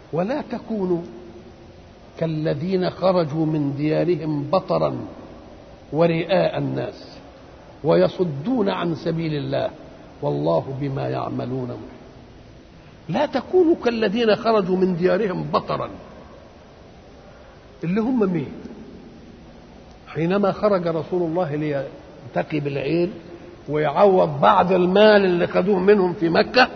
ولا تكونوا كالذين خرجوا من ديارهم بطرا ورئاء الناس ويصدون عن سبيل الله والله بما يعملون محيط لا تكونوا كالذين خرجوا من ديارهم بطرا اللي هم مين حينما خرج رسول الله ليلتقي بالعير ويعوض بعض المال اللي خدوه منهم في مكة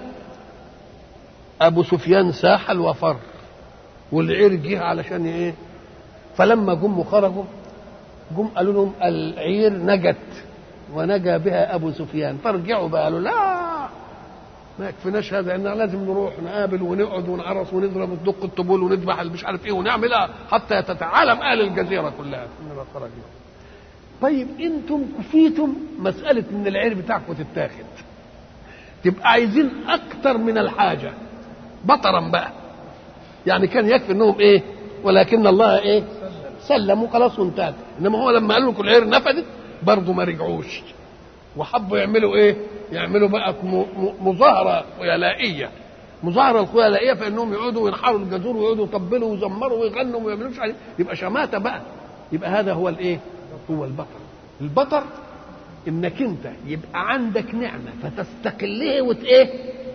أبو سفيان ساحل وفر والعير جه علشان ايه فلما جم خرجوا جم قالوا لهم العير نجت ونجا بها ابو سفيان فرجعوا بقى قالوا لا ما يكفيناش هذا ان لازم نروح نقابل ونقعد ونعرس ونضرب ندق الطبول ونذبح مش عارف ايه ونعملها حتى تتعالم اهل الجزيره كلها انما خرجنا طيب انتم كفيتم مساله ان العير بتاعكم تتاخد تبقى عايزين اكتر من الحاجه بطرا بقى يعني كان يكفي انهم ايه ولكن الله ايه سلموا خلاص وانتهت انما هو لما قالوا لكم العير نفدت برضه ما رجعوش وحبوا يعملوا ايه يعملوا بقى مظاهره خيلائيه مظاهره الخيلائيه فانهم يقعدوا وينحروا الجزور ويقعدوا يطبلوا ويزمروا ويغنوا وما يعملوش عليه يبقى شماته بقى يبقى هذا هو الايه هو البطر البطر انك انت يبقى عندك نعمه فتستقلها وت ايه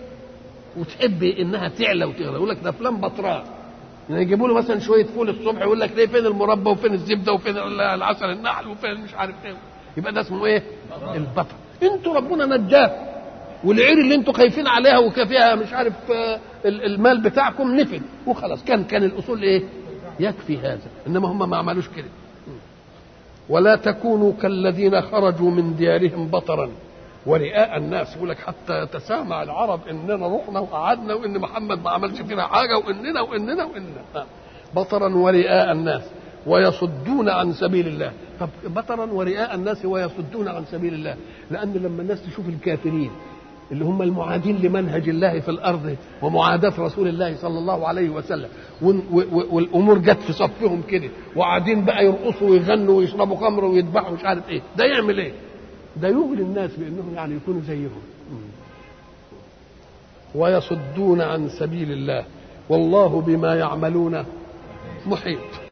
وتحب انها تعلى وتغلى يقول لك ده فلان بطران يعني يجيبوا له مثلا شويه فول الصبح يقول لك ليه فين المربى وفين الزبده وفين العسل النحل وفين مش عارف ايه يبقى ده اسمه ايه؟ البطر انتوا ربنا نجاه والعير اللي انتوا خايفين عليها وفيها مش عارف المال بتاعكم نفد وخلاص كان كان الاصول ايه؟ يكفي هذا انما هم ما عملوش كده ولا تكونوا كالذين خرجوا من ديارهم بطرا ورئاء الناس يقول لك حتى يتسامع العرب اننا رحنا وقعدنا وان محمد ما عملش فينا حاجه واننا واننا واننا بطرا ورئاء الناس ويصدون عن سبيل الله طب بطرا ورئاء الناس ويصدون عن سبيل الله لان لما الناس تشوف الكافرين اللي هم المعادين لمنهج الله في الارض ومعاداه رسول الله صلى الله عليه وسلم والامور جت في صفهم كده وقاعدين بقى يرقصوا ويغنوا ويشربوا خمر ويذبحوا مش عارف ايه ده يعمل ايه؟ ده يغري الناس بانهم يعني يكونوا زيهم ويصدون عن سبيل الله والله بما يعملون محيط